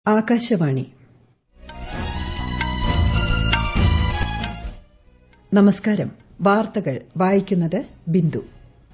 ആകാശവാണി നമസ്കാരം വാർത്തകൾ വായിക്കുന്നത് ബിന്ദു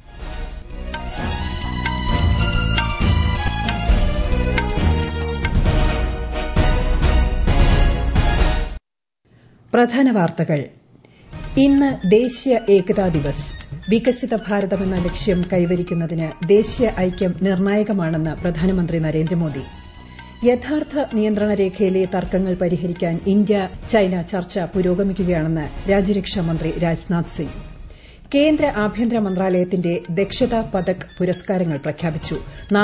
പ്രധാന വാർത്തകൾ ഇന്ന് ദേശീയ ഏകതാ ദിവസ് വികസിത ഭാരതമെന്ന ലക്ഷ്യം കൈവരിക്കുന്നതിന് ദേശീയ ഐക്യം നിർണായകമാണെന്ന് പ്രധാനമന്ത്രി നരേന്ദ്രമോദി യഥാർത്ഥ നിയന്ത്രണ രേഖയിലെ തർക്കങ്ങൾ പരിഹരിക്കാൻ ഇന്ത്യ ചൈന ചർച്ച പുരോഗമിക്കുകയാണെന്ന് രാജ്യരക്ഷാമന്ത്രി രാജ്നാഥ് സിംഗ് കേന്ദ്ര ആഭ്യന്തര മന്ത്രാലയത്തിന്റെ ദക്ഷതാ പതക് പുരസ്കാരങ്ങൾ പ്രഖ്യാപിച്ചു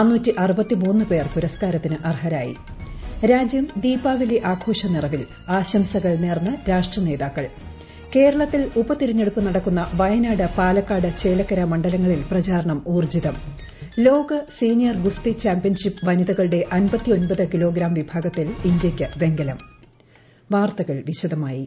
പേർ പുരസ്കാരത്തിന് അർഹരായി രാജ്യം ദീപാവലി ആഘോഷ നിറവിൽ ആശംസകൾ നേർന്ന് രാഷ്ട്രനേതാക്കൾ കേരളത്തിൽ ഉപതിരഞ്ഞെടുപ്പ് നടക്കുന്ന വയനാട് പാലക്കാട് ചേലക്കര മണ്ഡലങ്ങളിൽ പ്രചാരണം ഊർജ്ജിതം ലോക സീനിയർ ഗുസ്തി ചാമ്പ്യൻഷിപ്പ് വനിതകളുടെ അൻപത്തിയൊൻപത് കിലോഗ്രാം വിഭാഗത്തിൽ ഇന്ത്യയ്ക്ക് വെങ്കലം വാർത്തകൾ വിശദമായി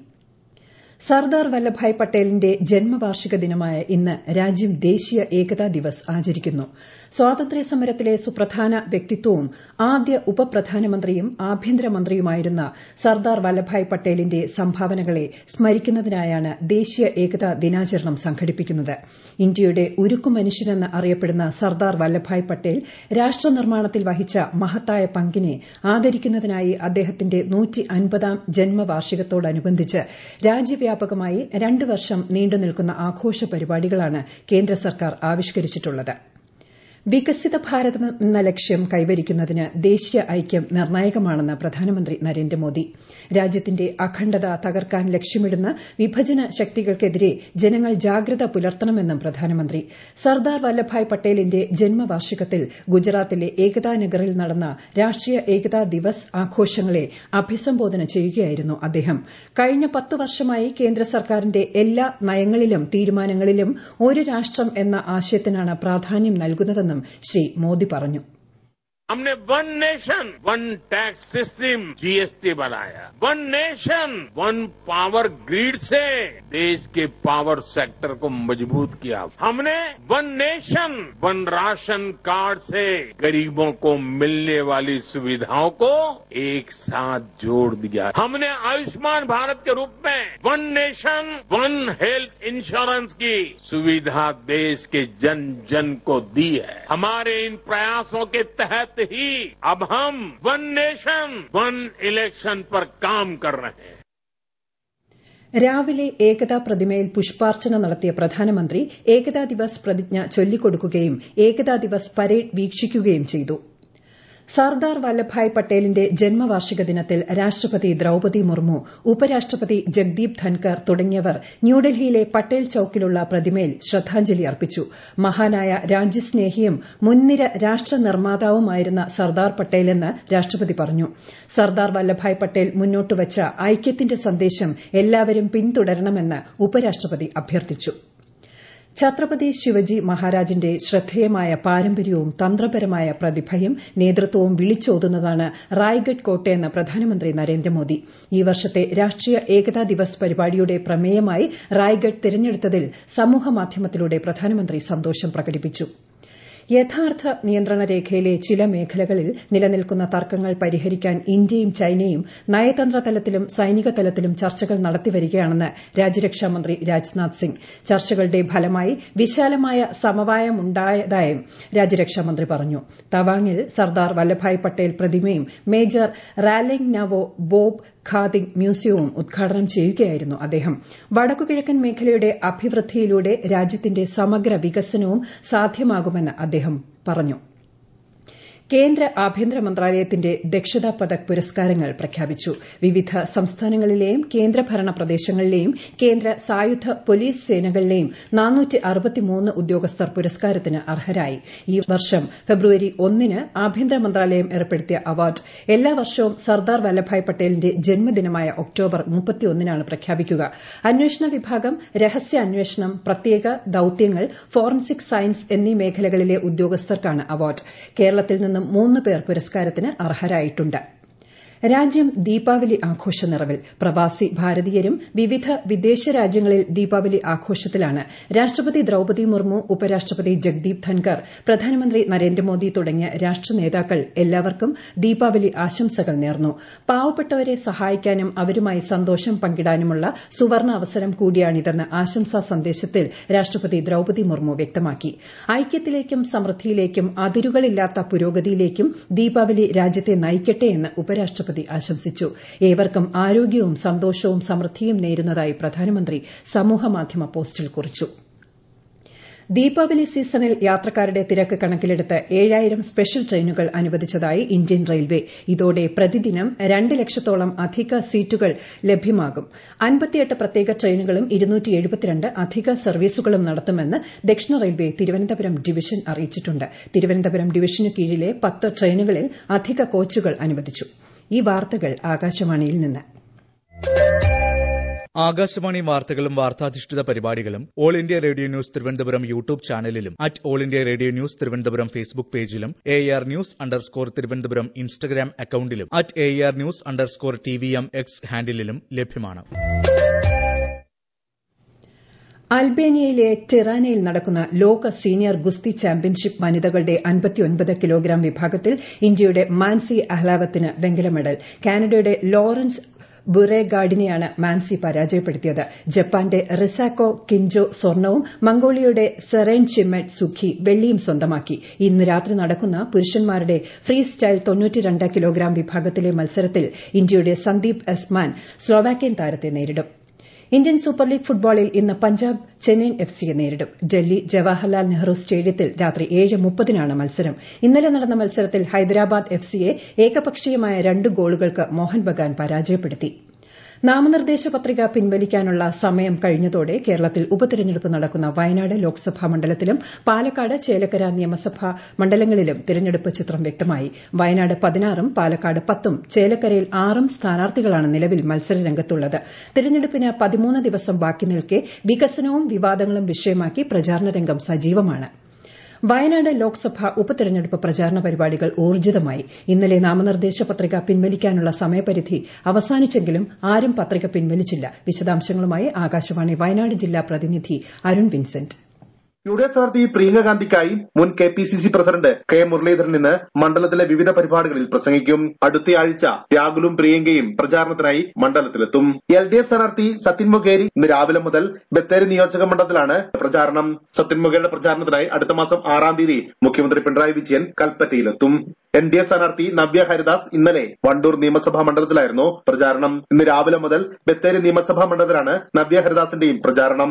സർദാർ വല്ലഭായ് പട്ടേലിന്റെ ജന്മവാർഷിക ദിനമായ ഇന്ന് രാജ്യം ദേശീയ ഏകതാ ദിവസ് ആചരിക്കുന്നു സ്വാതന്ത്ര്യ സമരത്തിലെ സുപ്രധാന വ്യക്തിത്വവും ആദ്യ ഉപപ്രധാനമന്ത്രിയും ആഭ്യന്തരമന്ത്രിയുമായിരുന്ന സർദാർ വല്ലഭായ് പട്ടേലിന്റെ സംഭാവനകളെ സ്മരിക്കുന്നതിനായാണ് ദേശീയ ഏകതാ ദിനാചരണം സംഘടിപ്പിക്കുന്നത് ഇന്ത്യയുടെ ഉരുക്കു മനുഷ്യനെന്ന് അറിയപ്പെടുന്ന സർദാർ വല്ലഭായ് പട്ടേൽ രാഷ്ട്രനിർമ്മാണത്തിൽ വഹിച്ച മഹത്തായ പങ്കിനെ ആദരിക്കുന്നതിനായി അദ്ദേഹത്തിന്റെ നൂറ്റിഅൻപതാം ജന്മവാർഷികത്തോടനുബന്ധിച്ച് രാജ്യവ്യാപകമായി രണ്ട് വർഷം നീണ്ടുനിൽക്കുന്ന ആഘോഷ പരിപാടികളാണ് കേന്ദ്ര സർക്കാർ ആവിഷ്കരിച്ചിട്ടുള്ളത് വികസിത ഭാരതം എന്ന ലക്ഷ്യം കൈവരിക്കുന്നതിന് ദേശീയ ഐക്യം നിർണായകമാണെന്ന് പ്രധാനമന്ത്രി നരേന്ദ്രമോദി രാജ്യത്തിന്റെ അഖണ്ഡത തകർക്കാൻ ലക്ഷ്യമിടുന്ന വിഭജന ശക്തികൾക്കെതിരെ ജനങ്ങൾ ജാഗ്രത പുലർത്തണമെന്നും പ്രധാനമന്ത്രി സർദാർ വല്ലഭായ് പട്ടേലിന്റെ ജന്മവാർഷികത്തിൽ ഗുജറാത്തിലെ ഏകതാ നഗറിൽ നടന്ന രാഷ്ട്രീയ ഏകതാ ദിവസ് ആഘോഷങ്ങളെ അഭിസംബോധന ചെയ്യുകയായിരുന്നു അദ്ദേഹം കഴിഞ്ഞ പത്ത് വർഷമായി കേന്ദ്ര സർക്കാരിന്റെ എല്ലാ നയങ്ങളിലും തീരുമാനങ്ങളിലും ഒരു രാഷ്ട്രം എന്ന ആശയത്തിനാണ് പ്രാധാന്യം നൽകുന്നതെന്നും ശ്രീ മോദി പറഞ്ഞു हमने one nation one tax system GST बनाया one nation one power grid से देश के पावर सेक्टर को मजबूत किया हमने one nation one ration card से गरीबों को मिलने वाली सुविधाओं को एक साथ जोड़ दिया हमने आयुष्मान भारत के रूप में one nation one health insurance की सुविधा देश के जन जन को दी है हमारे इन प्रयासों के तहत ही अब हम वन नेशन वन इलेक्शन पर काम कर रहे हैं രാവിലെ ഏകതാ പ്രതിമയിൽ പുഷ്പാർച്ചന നടത്തിയ പ്രധാനമന്ത്രി ഏകതാ ദിവസ് പ്രതിജ്ഞ ചൊല്ലിക്കൊടുക്കുകയും ഏകതാ ദിവസ് പരേഡ് വീക്ഷിക്കുകയും ചെയ്തു സർദാർ വല്ലഭായ് പട്ടേലിന്റെ ജന്മവാർഷിക ദിനത്തിൽ രാഷ്ട്രപതി ദ്രൌപതി മുർമു ഉപരാഷ്ട്രപതി ജഗ്ദീപ് ധൻകർ തുടങ്ങിയവർ ന്യൂഡൽഹിയിലെ പട്ടേൽ ചൌക്കിലുള്ള പ്രതിമയിൽ ശ്രദ്ധാഞ്ജലി അർപ്പിച്ചു മഹാനായ രാജ്യസ്നേഹിയും മുൻനിര രാഷ്ട്ര നിർമ്മാതാവുമായിരുന്ന സർദാർ പട്ടേലെന്ന് രാഷ്ട്രപതി പറഞ്ഞു സർദാർ വല്ലഭായ് പട്ടേൽ മുന്നോട്ടുവച്ച ഐക്യത്തിന്റെ സന്ദേശം എല്ലാവരും പിന്തുടരണമെന്ന് ഉപരാഷ്ട്രപതി അഭ്യർത്ഥിച്ചു ഛത്രപതി ശിവജി മഹാരാജിന്റെ ശ്രദ്ധേയമായ പാരമ്പര്യവും തന്ത്രപരമായ പ്രതിഭയും നേതൃത്വവും വിളിച്ചോതുന്നതാണ് റായ്ഗഡ് കോട്ടയെന്ന് പ്രധാനമന്ത്രി നരേന്ദ്രമോദി ഈ വർഷത്തെ രാഷ്ട്രീയ ഏകതാ ദിവസ് പരിപാടിയുടെ പ്രമേയമായി റായ്ഗഡ് തിരഞ്ഞെടുത്തതിൽ സമൂഹമാധ്യമത്തിലൂടെ പ്രധാനമന്ത്രി സന്തോഷം പ്രകടിപ്പിച്ചു യഥാർത്ഥ നിയന്ത്രണ രേഖയിലെ ചില മേഖലകളിൽ നിലനിൽക്കുന്ന തർക്കങ്ങൾ പരിഹരിക്കാൻ ഇന്ത്യയും ചൈനയും നയതന്ത്ര തലത്തിലും സൈനിക തലത്തിലും ചർച്ചകൾ നടത്തിവരികയാണെന്ന് രാജ്യരക്ഷാമന്ത്രി രാജ്നാഥ് സിംഗ് ചർച്ചകളുടെ ഫലമായി വിശാലമായ സമവായമുണ്ടായതായും രാജ്യരക്ഷാമന്ത്രി പറഞ്ഞു തവാങ്ങിൽ സർദാർ വല്ലഭായ് പട്ടേൽ പ്രതിമയും major Ralengnao Bob Khathing മ്യൂസിയവും ഉദ്ഘാടനം ചെയ്യുകയായിരുന്നു അദ്ദേഹം വടക്കുകിഴക്കൻ മേഖലയുടെ അഭിവൃദ്ധിയിലൂടെ രാജ്യത്തിന്റെ സമഗ്ര വികസനവും സാധ്യമാകുമെന്ന് അദ്ദേഹം പറഞ്ഞു കേന്ദ്ര ആഭ്യന്തര മന്ത്രാലയത്തിന്റെ ദക്ഷതാ പതക് പുരസ്കാരങ്ങൾ പ്രഖ്യാപിച്ചു വിവിധ സംസ്ഥാനങ്ങളിലെയും കേന്ദ്രഭരണ പ്രദേശങ്ങളിലെയും കേന്ദ്ര സായുധ പോലീസ് സേനകളിലെയും ഉദ്യോഗസ്ഥർ പുരസ്കാരത്തിന് അർഹരായി ഈ വർഷം ഫെബ്രുവരി ഒന്നിന് ആഭ്യന്തര മന്ത്രാലയം ഏർപ്പെടുത്തിയ അവാർഡ് എല്ലാ വർഷവും സർദാർ വല്ലഭായ് പട്ടേലിന്റെ ജന്മദിനമായ ഒക്ടോബർ മുപ്പത്തിയൊന്നിനാണ് പ്രഖ്യാപിക്കുക അന്വേഷണ വിഭാഗം രഹസ്യാന്വേഷണം പ്രത്യേക ദൌത്യങ്ങൾ ഫോറൻസിക് സയൻസ് എന്നീ മേഖലകളിലെ ഉദ്യോഗസ്ഥർക്കാണ് അവാർഡ് കേരളത്തിൽ നിന്നും മൂന്ന് പേർ പുരസ്കാരത്തിന് അർഹരായിട്ടുണ്ട് രാജ്യം ദീപാവലി ആഘോഷ നിറവിൽ പ്രവാസി ഭാരതീയരും വിവിധ വിദേശ രാജ്യങ്ങളിൽ ദീപാവലി ആഘോഷത്തിലാണ് രാഷ്ട്രപതി ദ്രൌപതി മുർമു ഉപരാഷ്ട്രപതി ജഗ്ദീപ് ധൻകർ പ്രധാനമന്ത്രി നരേന്ദ്രമോദി തുടങ്ങിയ രാഷ്ട്ര നേതാക്കൾ എല്ലാവർക്കും ദീപാവലി ആശംസകൾ നേർന്നു പാവപ്പെട്ടവരെ സഹായിക്കാനും അവരുമായി സന്തോഷം പങ്കിടാനുമുള്ള സുവർണ അവസരം കൂടിയാണിതെന്ന് ആശംസാ സന്ദേശത്തിൽ രാഷ്ട്രപതി ദ്രൌപതി മുർമു വ്യക്തമാക്കി ഐക്യത്തിലേക്കും സമൃദ്ധിയിലേക്കും അതിരുകളില്ലാത്ത പുരോഗതിയിലേക്കും ദീപാവലി രാജ്യത്തെ നയിക്കട്ടെ എന്ന് ഉപരാഷ്ട്രപതി ആശംസിച്ചു ഏവർക്കും ആരോഗ്യവും സന്തോഷവും സമൃദ്ധിയും നേരുന്നതായി പ്രധാനമന്ത്രി സമൂഹമാധ്യമ പോസ്റ്റിൽ കുറിച്ചു ദീപാവലി സീസണിൽ യാത്രക്കാരുടെ തിരക്ക് കണക്കിലെടുത്ത് ഏഴായിരം സ്പെഷ്യൽ ട്രെയിനുകൾ അനുവദിച്ചതായി ഇന്ത്യൻ റെയിൽവേ ഇതോടെ പ്രതിദിനം രണ്ട് ലക്ഷത്തോളം അധിക സീറ്റുകൾ ലഭ്യമാകും അൻപത്തിയെട്ട് പ്രത്യേക ട്രെയിനുകളും അധിക സർവീസുകളും നടത്തുമെന്ന് ദക്ഷിണ റെയിൽവേ തിരുവനന്തപുരം ഡിവിഷൻ അറിയിച്ചിട്ടുണ്ട് തിരുവനന്തപുരം ഡിവിഷനു കീഴിലെ പത്ത് ട്രെയിനുകളിൽ അധിക കോച്ചുകൾ അനുവദിച്ചു ഈ വാർത്തകൾ ആകാശവാണിയിൽ നിന്ന് ആകാശവാണി വാർത്തകളും വാർത്താധിഷ്ഠിത പരിപാടികളും all India radio news Thiruvananthapuram YouTube ചാനലിലും at all India radio news Thiruvananthapuram Facebook പേജിലും A R news underscore Thiruvananthapuram Instagram അക്കൌണ്ടിലും at A R news underscore T V M X ഹാൻഡിലും ലഭ്യമാണ് അൽബേനിയയിലെ ടിറാനയിൽ നടക്കുന്ന ലോക സീനിയർ ഗുസ്തി ചാമ്പ്യൻഷിപ്പ് വനിതകളുടെ അൻപത്തിയൊൻപത് കിലോഗ്രാം വിഭാഗത്തിൽ ഇന്ത്യയുടെ മാൻസി അഹ്ലാവത്തിന് വെങ്കല മെഡൽ കാനഡയുടെ ലോറൻസ് ബുറേഗാർഡിനെയാണ് മാൻസി പരാജയപ്പെടുത്തിയത് ജപ്പാന്റെ റിസാക്കോ കിൻജോ സ്വർണവും മംഗോളിയയുടെ സെറേൻ ചിമെറ്റ് സുഖി വെള്ളിയും സ്വന്തമാക്കി ഇന്ന് രാത്രി നടക്കുന്ന പുരുഷന്മാരുടെ ഫ്രീ സ്റ്റൈൽ കിലോഗ്രാം വിഭാഗത്തിലെ മത്സരത്തിൽ ഇന്ത്യയുടെ സന്ദീപ് എസ്മാൻ സ്ലോവാക്യൻ താരത്തെ നേരിടും ഇന്ത്യൻ സൂപ്പർ ലീഗ് ഫുട്ബോളിൽ ഇന്ന് പഞ്ചാബ് ചെന്നൈയിൻ എഫ് സിയെ നേരിടും ഡൽഹി ജവഹർലാൽ നെഹ്റു സ്റ്റേഡിയത്തിൽ രാത്രി ഏഴ് മുപ്പതിനാണ് മത്സരം ഇന്നലെ നടന്ന മത്സരത്തിൽ ഹൈദരാബാദ് എഫ് സിയെ ഏകപക്ഷീയമായ രണ്ട് ഗോളുകൾക്ക് മോഹൻ ബഗാൻ പരാജയപ്പെടുത്തി നാമനിർദ്ദേശ പത്രിക പിൻവലിക്കാനുള്ള സമയം കഴിഞ്ഞതോടെ കേരളത്തിൽ ഉപതെരഞ്ഞെടുപ്പ് നടക്കുന്ന വയനാട് ലോക്സഭാ മണ്ഡലത്തിലും പാലക്കാട് ചേലക്കര നിയമസഭാ മണ്ഡലങ്ങളിലും തെരഞ്ഞെടുപ്പ് ചിത്രം വ്യക്തമായി വയനാട് പതിനാറും പാലക്കാട് പത്തും ചേലക്കരയിൽ ആറും സ്ഥാനാർത്ഥികളാണ് നിലവിൽ മത്സരരംഗത്തുള്ളത് തെരഞ്ഞെടുപ്പിന് പതിമൂന്ന് ദിവസം ബാക്കി നിൽക്കെ വികസനവും വിവാദങ്ങളും വിഷയമാക്കി പ്രചാരണ രംഗം സജീവമാണ് വയനാട് ലോക്സഭാ ഉപതെരഞ്ഞെടുപ്പ് പ്രചാരണ പരിപാടികൾ ഊർജിതമായി ഇന്നലെ നാമനിർദ്ദേശ പത്രിക പിൻവലിക്കാനുള്ള സമയപരിധി അവസാനിച്ചെങ്കിലും ആരും പത്രിക പിൻവലിച്ചില്ല വിശദാംശങ്ങളുമായി ആകാശവാണി വയനാട് ജില്ലാ പ്രതിനിധി Arun Vincent U D F സ്ഥാനാർത്ഥി പ്രിയങ്ക ഗാന്ധിക്കായി മുൻ K P C C president K Muraleedharan ഇന്ന് മണ്ഡലത്തിലെ വിവിധ പരിപാടികളിൽ പ്രസംഗിക്കും അടുത്തയാഴ്ച രാഹുലും പ്രിയങ്കയും പ്രചാരണത്തിനായി മണ്ഡലത്തിലെത്തും എൽ ഡി എഫ് സ്ഥാനാർത്ഥി സത്യൻ മൊകേരി ഇന്ന് രാവിലെ മുതൽ ബത്തേരി നിയോജക മണ്ഡലത്തിലാണ് പ്രചാരണം സത്യൻ മൊകേരിയുടെ പ്രചാരണത്തിനായി അടുത്ത മാസം ആറാം തീയതി മുഖ്യമന്ത്രി പിണറായി വിജയൻ കൽപ്പറ്റയിലെത്തും എൻ ഡി എ സ്ഥാനാർത്ഥി നവ്യ ഹരിദാസ് ഇന്നലെ വണ്ടൂർ നിയമസഭാ മണ്ഡലത്തിലായിരുന്നു പ്രചാരണം ഇന്ന് രാവിലെ മുതൽ ബത്തേരി നിയമസഭാ മണ്ഡലത്തിലാണ് നവ്യ ഹരിദാസിന്റെയും പ്രചാരണം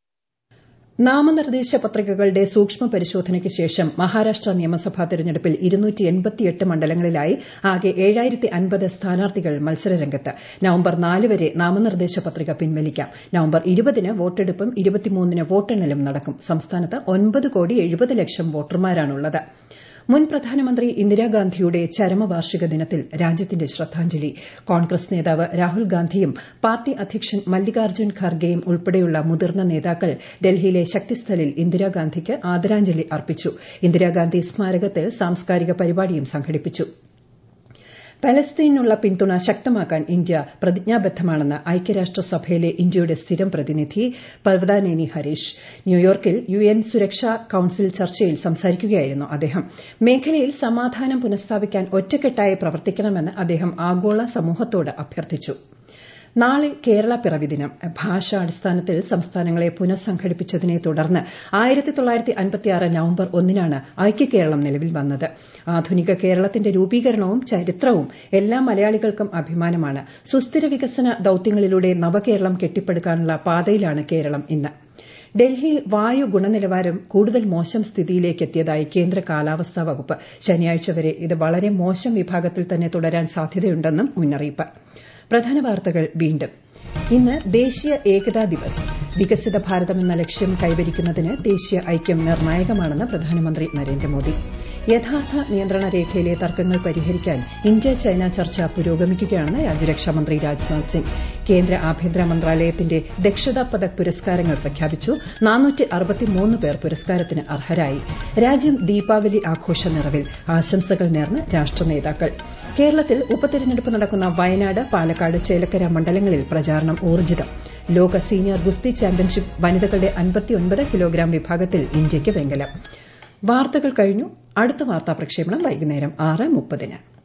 നാമനിർദ്ദേശ പത്രികകളുടെ സൂക്ഷ്മ പരിശോധനയ്ക്ക് ശേഷം മഹാരാഷ്ട്ര നിയമസഭാ തെരഞ്ഞെടുപ്പിൽ മണ്ഡലങ്ങളിലായി ആകെ സ്ഥാനാർത്ഥികൾ മത്സരരംഗത്ത് നവംബർ നാല് വരെ നാമനിർദ്ദേശ പത്രിക പിൻവലിക്കാം നവംബർ ഇരുപതിന് വോട്ടെടുപ്പും ഇരുപത്തിമൂന്നിന് വോട്ടെണ്ണലും നടക്കും സംസ്ഥാനത്ത് ഒൻപത് കോടി എഴുപത് ലക്ഷം വോട്ടർമാരാണുള്ളത് മുൻ പ്രധാനമന്ത്രി ഇന്ദിരാഗാന്ധിയുടെ ചരമവാർഷിക ദിനത്തിൽ രാജ്യത്തിന്റെ ശ്രദ്ധാഞ്ജലി കോൺഗ്രസ് നേതാവ് രാഹുൽ ഗാന്ധിയും പാർട്ടി അധ്യക്ഷൻ മല്ലികാർജ്ജുൻ ഖാർഗെയും ഉൾപ്പെടെയുള്ള മുതിർന്ന നേതാക്കൾ ഡൽഹിയിലെ ശക്തിസ്ഥലിൽ ഇന്ദിരാഗാന്ധിക്ക് ആദരാഞ്ജലി അർപ്പിച്ചു ഇന്ദിരാഗാന്ധി സ്മാരകത്തിൽ സാംസ്കാരിക പരിപാടിയും സംഘടിപ്പിച്ചു പലസ്തീനുള്ള പിന്തുണ ശക്തമാക്കാൻ ഇന്ത്യ പ്രതിജ്ഞാബദ്ധമാണെന്ന് ഐക്യരാഷ്ട്രസഭയിലെ ഇന്ത്യയുടെ സ്ഥിരം പ്രതിനിധി പർവതാനേനി ഹരീഷ് ന്യൂയോർക്കിൽ യു എൻ സുരക്ഷാ കൌൺസിൽ ചർച്ചയിൽ സംസാരിക്കുകയായിരുന്നു അദ്ദേഹം മേഖലയിൽ സമാധാനം പുനഃസ്ഥാപിക്കാൻ ഒറ്റക്കെട്ടായി പ്രവർത്തിക്കണമെന്ന് അദ്ദേഹം ആഗോള സമൂഹത്തോട് അഭ്യർത്ഥിച്ചു നാളെ കേരള പിറവി ദിനം ഭാഷാടിസ്ഥാനത്തിൽ സംസ്ഥാനങ്ങളെ പുനഃസംഘടിപ്പിച്ചതിനെ തുടർന്ന് നവംബർ ഒന്നിനാണ് ഐക്യകേരളം നിലവിൽ വന്നത് ആധുനിക കേരളത്തിന്റെ രൂപീകരണവും ചരിത്രവും എല്ലാ മലയാളികൾക്കും അഭിമാനമാണ് സുസ്ഥിര വികസന ദൌത്യങ്ങളിലൂടെ നവകേരളം കെട്ടിപ്പടുക്കാനുള്ള പാതയിലാണ് കേരളം ഇന്ന് ഡൽഹിയിൽ വായു ഗുണനിലവാരം കൂടുതൽ മോശം സ്ഥിതിയിലേക്ക് എത്തിയതായി കേന്ദ്ര കാലാവസ്ഥാ വകുപ്പ് ശനിയാഴ്ച വരെ ഇത് വളരെ മോശം വിഭാഗത്തിൽ തന്നെ തുടരാൻ സാധ്യതയുണ്ടെന്നും മുന്നറിയിപ്പ് പ്രധാന വാർത്തകൾ വീണ്ടും ഇന്ന് ദേശീയ ഏകതാ ദിവസ് വികസിത ഭാരതം എന്ന ലക്ഷ്യം കൈവരിക്കുന്നതിന് ദേശീയ ഐക്യം നിർണായകമാണെന്ന് പ്രധാനമന്ത്രി നരേന്ദ്രമോദി യഥാർത്ഥ നിയന്ത്രണ രേഖയിലെ തർക്കങ്ങൾ പരിഹരിക്കാൻ ഇന്ത്യ ചൈന ചർച്ച പുരോഗമിക്കുകയാണെന്ന് രാജ്യരക്ഷാമന്ത്രി രാജ്നാഥ് സിംഗ് കേന്ദ്ര ആഭ്യന്തര മന്ത്രാലയത്തിന്റെ ദക്ഷതാ പദക് പുരസ്കാരങ്ങൾ പ്രഖ്യാപിച്ചു പേർ പുരസ്കാരത്തിന് അർഹരായി രാജ്യം ദീപാവലി ആഘോഷ നിറവിൽ ആശംസകൾ നേർന്ന് രാഷ്ട്രനേതാക്കൾ കേരളത്തിൽ ഉപതെരഞ്ഞെടുപ്പ് നടക്കുന്ന വയനാട് പാലക്കാട് ചേലക്കര മണ്ഡലങ്ങളിൽ പ്രചാരണം ഊർജ്ജിതം ലോക സീനിയർ ഗുസ്തി ചാമ്പ്യൻഷിപ്പ് വനിതകളുടെ അൻപത്തിയൊൻപത് കിലോഗ്രാം വിഭാഗത്തിൽ ഇന്ത്യയ്ക്ക് വെങ്കലം വാർത്തകൾ കഴിഞ്ഞു അടുത്ത വാർത്താ പ്രക്ഷേപണം വൈകുന്നേരം ആറ് മുപ്പതിന്